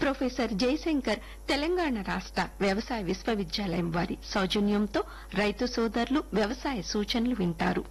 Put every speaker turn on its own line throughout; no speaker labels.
professor Jayashankar Telangana రాష్ట వ్యవసాయ విశ్వవిద్యాలయం వారి సౌజన్యంతో రైతు సోదరులు వ్యవసాయ సూచనలు వింటారు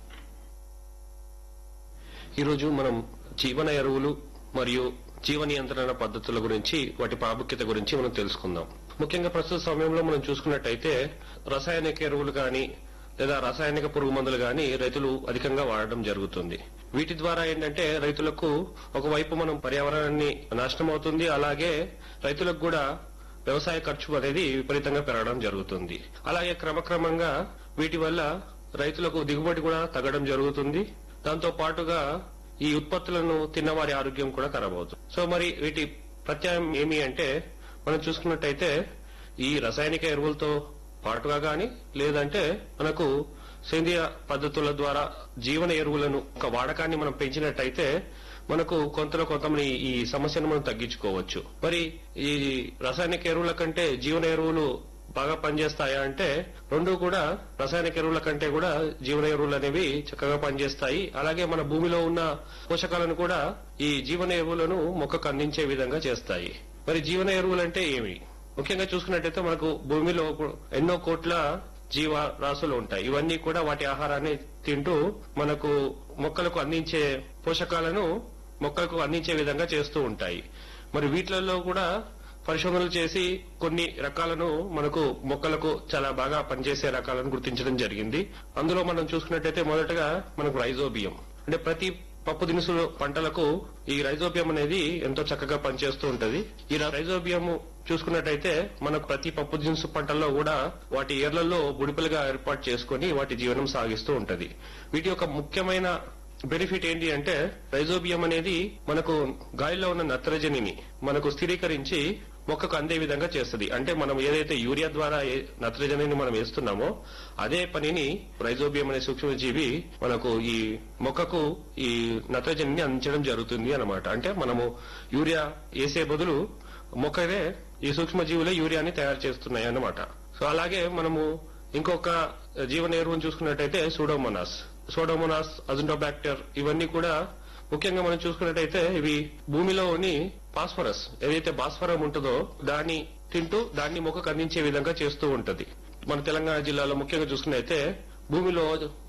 ఈరోజు మనం జీవన ఎరువులు మరియు జీవ నియంత్రణ పద్ధతుల గురించి వాటి ప్రాముఖ్యత గురించి మనం తెలుసుకుందాం ముఖ్యంగా ప్రస్తుత సమయంలో మనం చూసుకున్నట్టయితే రసాయనిక ఎరువులు కానీ లేదా రాసాయనిక పురుగు మందులు కానీ రైతులు అధికంగా వాడడం జరుగుతుంది వీటి ద్వారా ఏంటంటే రైతులకు ఒకవైపు మనం పర్యావరణాన్ని నాశనం అవుతుంది అలాగే రైతులకు కూడా వ్యవసాయ ఖర్చు అనేది విపరీతంగా పెరగడం జరుగుతుంది అలాగే క్రమక్రమంగా వీటి వల్ల రైతులకు దిగుబడి కూడా తగ్గడం జరుగుతుంది దాంతో పాటుగా ఈ ఉత్పత్తులను తిన్నవారి ఆరోగ్యం కూడా ఖరాబ్ అవుతుంది సో మరి వీటి ప్రత్యాయం ఏమి అంటే మనం చూసుకున్నట్టయితే ఈ రసాయనిక ఎరువులతో పాటుగా గాని లేదంటే మనకు సేంద్రియ పద్ధతుల ద్వారా జీవన ఎరువులను ఒక వాడకాన్ని మనం పెంచినట్టయితే మనకు కొంతలో కొంత ఈ సమస్యను మనం తగ్గించుకోవచ్చు మరి ఈ రసాయనిక ఎరువుల కంటే జీవన ఎరువులు బాగా పనిచేస్తాయా అంటే రెండు కూడా రసాయనిక ఎరువుల కంటే కూడా జీవన ఎరువులు అనేవి చక్కగా పనిచేస్తాయి అలాగే మన భూమిలో ఉన్న పోషకాలను కూడా ఈ జీవన ఎరువులను మొక్కకు అందించే విధంగా చేస్తాయి మరి జీవన ఎరువులు అంటే ఏమి ముఖ్యంగా చూసుకున్నట్టయితే మనకు భూమిలో ఎన్నో కోట్ల జీవ రాసులు ఉంటాయి ఇవన్నీ కూడా వాటి ఆహారాన్ని తింటూ మనకు మొక్కలకు అందించే పోషకాలను మొక్కలకు అందించే విధంగా చేస్తూ ఉంటాయి మరి వీటిలలో కూడా పరిశోధనలు చేసి కొన్ని రకాలను మనకు మొక్కలకు చాలా బాగా పనిచేసే రకాలను గుర్తించడం జరిగింది అందులో మనం చూసుకున్నట్టయితే మొదటగా మనకు రైజోబియం అంటే ప్రతి పప్పు దినుసులు పంటలకు ఈ రైజోబియం అనేది ఎంతో చక్కగా పనిచేస్తూ ఉంటది ఈ రైజోబియం చూసుకున్నట్టయితే మనకు ప్రతి పప్పు దినుసు పంటల్లో కూడా వాటి ఏర్లలో బుడిపలుగా ఏర్పాటు చేసుకుని వాటి జీవనం సాగిస్తూ ఉంటది వీటి యొక్క ముఖ్యమైన బెనిఫిట్ ఏంటి అంటే రైజోబియం అనేది మనకు గాలిలో ఉన్న నత్రజనిని మనకు స్థిరీకరించి మొక్కకు అందే విధంగా చేస్తుంది అంటే మనం ఏదైతే యూరియా ద్వారా నత్రజనిని మనం వేస్తున్నామో అదే పనిని రైజోబియం అనే సూక్ష్మజీవి మనకు ఈ మొక్కకు ఈ నత్రజనిని అందించడం జరుగుతుంది అనమాట అంటే మనము యూరియా వేసే బదులు మొక్కనే ఈ సూక్ష్మజీవులే యూరియాని తయారు చేస్తున్నాయి అన్నమాట సో అలాగే మనము ఇంకొక జీవన ఎరువును చూసుకున్నట్టయితే సూడోమోనాస్ సోడోమోనాస్ అజుంటోబాక్టర్ ఇవన్నీ కూడా ముఖ్యంగా మనం చూసుకున్నట్టయితే ఇవి భూమిలోని ఫాస్ఫరస్ ఏదైతే భాస్వరం ఉంటుందో దాన్ని తింటూ దాన్ని మొక్కకు అందించే విధంగా చేస్తూ ఉంటది మన తెలంగాణ జిల్లాలో ముఖ్యంగా చూసుకున్నట్టయితే భూమిలో